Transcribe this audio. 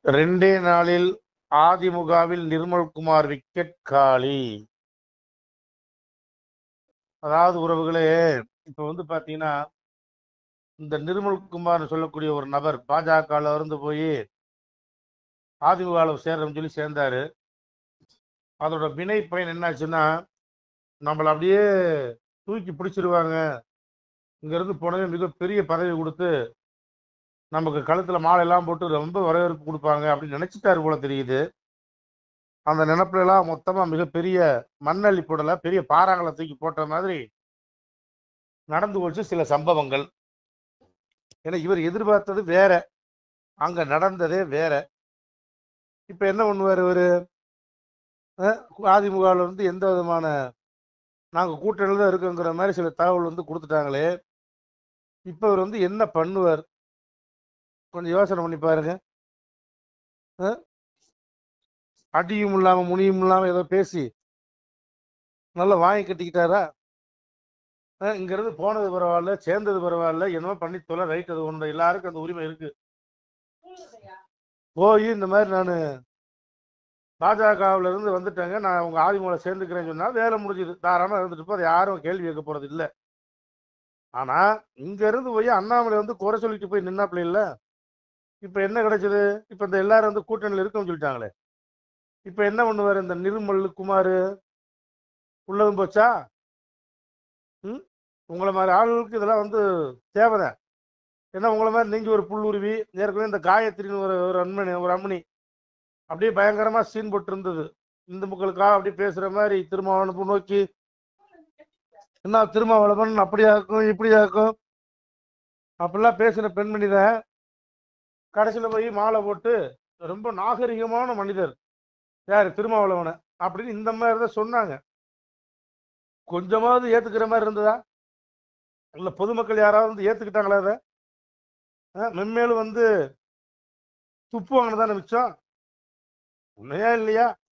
ரெண்டே நாளில் அதிமுகவில் நிர்மல்குமார் விக்கெட் காலி அதாவது உறவுகளே இப்ப வந்து பாத்தீங்கன்னா இந்த நிர்மல்குமார் சொல்லக்கூடிய ஒரு நபர் பாஜகல இருந்து போய் அதிமுகவில் சேர்றோம்னு சொல்லி சேர்ந்தாரு அதோட வினை பயன் என்னாச்சுன்னா நம்மள அப்படியே தூக்கி பிடிச்சிருவாங்க இங்க இருந்து போனவே மிகப்பெரிய பதவி கொடுத்து நமக்கு கழுத்துல மாலை எல்லாம் போட்டு ரொம்ப வரவேற்பு கொடுப்பாங்க அப்படின்னு நினைச்சிட்டாரு போல தெரியுது அந்த நினைப்புல எல்லாம் மொத்தமா மிகப்பெரிய மண்ணள்ளி போடல பெரிய பாறாங்களை தூக்கி போட்ட மாதிரி நடந்து போச்சு சில சம்பவங்கள் ஏன்னா இவர் எதிர்பார்த்தது வேற அங்க நடந்ததே வேற இப்ப என்ன பண்ணுவார் இவரு அஹ், அதிமுகவில் இருந்து எந்த விதமான நாங்க கூட்டணியில் தான் இருக்கோங்கிற மாதிரி சில தகவல் வந்து கொடுத்துட்டாங்களே இப்ப இவர் வந்து என்ன பண்ணுவார் கொஞ்சம் யோசனை பண்ணி பாருங்க அஹ், அடியும் இல்லாம முனியும் இல்லாம ஏதோ பேசி நல்லா வாங்கி கட்டிக்கிட்டாரா அஹ், இங்க இருந்து போனது பரவாயில்ல சேர்ந்தது பரவாயில்ல என்னமோ பண்ணி தொலை ரைட் அது ஒன்று எல்லாருக்கும் அந்த உரிமை இருக்கு போய் இந்த மாதிரி நான் பாஜகவுல இருந்து வந்துட்டேங்க நான் உங்க ஆதிமூல சேர்ந்துக்கிறேன்னு சொன்னா வேலை முடிஞ்சது தாராளமா இருந்துட்டு போ, அதை யாரும் கேள்வி கேட்க போறது இல்ல ஆனா இங்க இருந்து போய் அண்ணாமலை வந்து குறை சொல்லிட்டு போய் நின்னாப்ல இல்ல இப்ப என்ன கிடைச்சது இப்ப இந்த எல்லாரும் வந்து கூட்டணியில இருக்கோம்னு சொல்லிட்டாங்களே இப்ப என்ன பண்ணுவாரு இந்த நிர்மல் குமார் உள்ளதும் போச்சா ம் உங்களை மாதிரி ஆளுகளுக்கு இதெல்லாம் வந்து தேவைதான் ஏன்னா உங்களை மாதிரி நீங்க ஒரு புல்லுருவி ஏற்கனவே இந்த காயத்ரின்னு ஒரு ஒரு அண்மணி ஒரு அம்மணி அப்படியே பயங்கரமா சீன் போட்டு இருந்தது இந்த மக்களுக்காக அப்படியே பேசுற மாதிரி திருமாவளவன் நோக்கி என்ன திருமாவளவன் அப்படியா இருக்கும் இப்படியா இருக்கும் அப்படிலாம் பேசின பெண்மணி தான் கடைசியில போய் மாலை போட்டு ரொம்ப நாகரிகமான மனிதர் யாரு திருமாவளவனை அப்படின்னு இந்த மாதிரி தான் சொன்னாங்க கொஞ்சமாவது ஏத்துக்கிற மாதிரி இருந்ததா இல்ல பொதுமக்கள் யாராவது வந்து ஏத்துக்கிட்டாங்களா அதை அஹ் மென்மேலும் வந்து துப்பு வாங்கினதானே மிச்சம் உண்மையா இல்லையா